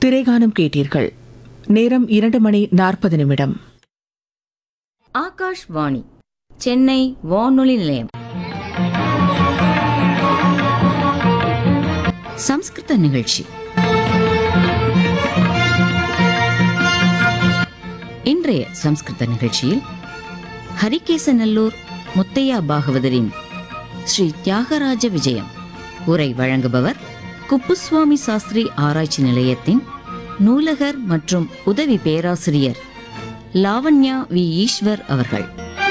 திரைகானம் கேட்டீர்கள் நேரம் இரண்டு மணி நாற்பது நிமிடம் ஆகாஷ்வாணி சென்னை வானொலி நிலையம் சம்ஸ்கிருத நிகழ்ச்சி இன்றைய சம்ஸ்கிருத நிகழ்ச்சியில் ஹரிகேசநல்லூர் முத்தையா பாகவதரின் ஸ்ரீ தியாகராஜ விஜயம் உரை வழங்குபவர் குப்புசுவாமி சாஸ்திரி ஆராய்ச்சி நிலையத்தின் நூலகர் மற்றும் உதவி பேராசிரியர் லாவண்யா வி ஈஸ்வர் அவர்கள்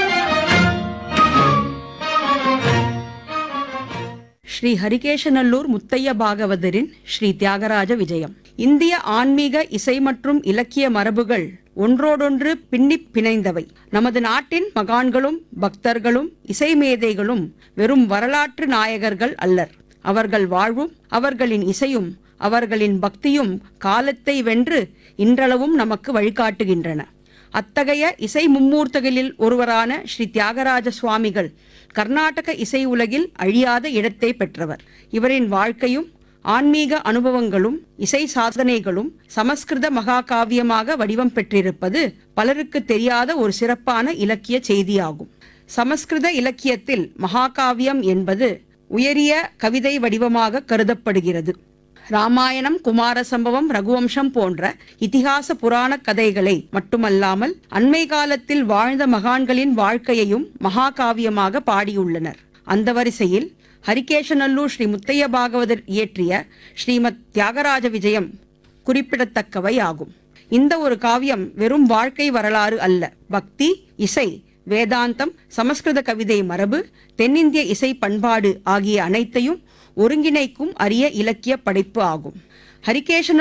ஸ்ரீ ஹரிகேஷநல்லூர் முத்தைய பாகவதரின் ஸ்ரீ தியாகராஜ விஜயம் இந்திய ஆன்மீக இசை மற்றும் இலக்கிய மரபுகள் ஒன்றோடொன்று பின்னிப் பிணைந்தவை நமது நாட்டின் மகான்களும் பக்தர்களும் இசை மேதைகளும் வெறும் வரலாற்று நாயகர்கள் அல்லர் அவர்கள் வாழ்வும் அவர்களின் இசையும் அவர்களின் பக்தியும் காலத்தை வென்று இன்றளவும் நமக்கு வழிகாட்டுகின்றன அத்தகைய இசை மும்மூர்த்தகளில் ஒருவரான ஸ்ரீ தியாகராஜ சுவாமிகள் கர்நாடக இசை உலகில் அழியாத இடத்தை பெற்றவர் இவரின் வாழ்க்கையும் ஆன்மீக அனுபவங்களும் இசை சாதனைகளும் சமஸ்கிருத மகாகாவியமாக வடிவம் பெற்றிருப்பது பலருக்கு தெரியாத ஒரு சிறப்பான இலக்கிய செய்தியாகும் சமஸ்கிருத இலக்கியத்தில் மகாகாவியம் என்பது உயரிய கவிதை வடிவமாக கருதப்படுகிறது ராமாயணம் குமார சம்பவம் ரகுவம்சம் போன்ற இதிகாச புராண கதைகளை மட்டுமல்லாமல் அண்மை காலத்தில் வாழ்ந்த மகான்களின் வாழ்க்கையையும் மகாகாவியமாக பாடியுள்ளனர் அந்த வரிசையில் ஹரிகேஷநல்லூர் ஸ்ரீ முத்தைய பாகவதர் இயற்றிய ஸ்ரீமத் தியாகராஜ விஜயம் குறிப்பிடத்தக்கவை ஆகும் இந்த ஒரு காவியம் வெறும் வாழ்க்கை வரலாறு அல்ல பக்தி இசை வேதாந்தம் சமஸ்கிருத கவிதை மரபு தென்னிந்திய இசை பண்பாடு ஆகிய அனைத்தையும் ஒருங்கிணைக்கும் அரிய இலக்கிய படைப்பு ஆகும் ஹரிகேஷன